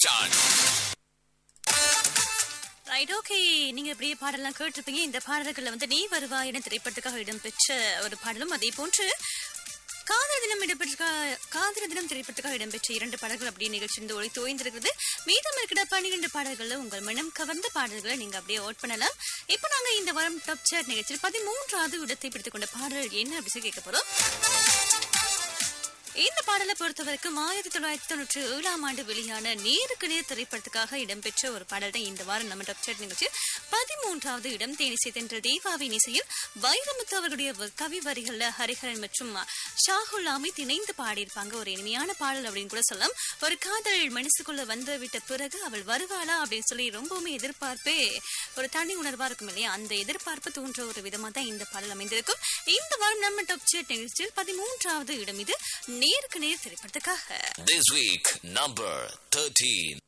மச்சான் right okay நீங்க இப்படியே பாடலாம் கேட்டிருப்பீங்க இந்த பாடல்கள்ல வந்து நீ வருவா என திரைப்படத்துக்காக இடம்பெற்ற ஒரு பாடலும் அதே போன்று காதல் தினம் இடம்பெற்ற காதல் தினம் திரைப்படத்துக்காக இடம்பெற்ற இரண்டு பாடல்கள் அப்படியே நிகழ்ச்சி இருந்து ஒளி தோய்ந்திருக்கிறது மீதம் இருக்கிற பன்னிரண்டு பாடல்கள்ல உங்கள் மனம் கவர்ந்த பாடல்களை நீங்க அப்படியே ஓட் பண்ணலாம் இப்போ நாங்க இந்த வாரம் டாப் சேட் நிகழ்ச்சியில் பதிமூன்றாவது இடத்தை பிடித்துக் கொண்ட பாடல் என்ன அப்படி சொல்லி கேட்க போறோம் இந்த பாடலை பொறுத்தவரைக்கும் ஆயிரத்தி தொள்ளாயிரத்தி தொண்ணூற்றி ஏழாம் ஆண்டு வெளியான நேருக்கு நேர் திரைப்படத்துக்காக இடம்பெற்ற ஒரு பாடல் தான் இந்த வாரம் நம்ம டாப் சாட் நிகழ்ச்சி பதிமூன்றாவது இடம் தேனிசை தென்ற தேவாவின் இசையில் வைரமுத்து அவர்களுடைய வ- கவி வரிகள்ல ஹரிஹரன் மற்றும் ஷாகுல் அமித் இணைந்து பாடியிருப்பாங்க ஒரு இனிமையான பாடல் அப்படின்னு கூட சொல்லலாம் ஒரு காதல் மனசுக்குள்ள வந்து விட்ட பிறகு அவள் வருவாளா அப்படின்னு சொல்லி ரொம்பவுமே எதிர்பார்ப்பே ஒரு தனி உணர்வா இருக்கும் இல்லையா அந்த எதிர்பார்ப்பு தோன்ற ஒரு விதமா தான் இந்த பாடல் அமைந்திருக்கும் இந்த வாரம் நம்ம டாப் சாட் நிகழ்ச்சியில் பதிமூன்றாவது இடம் இது நேருக்கு நேர் திரைப்படத்துக்காக This week, number 13.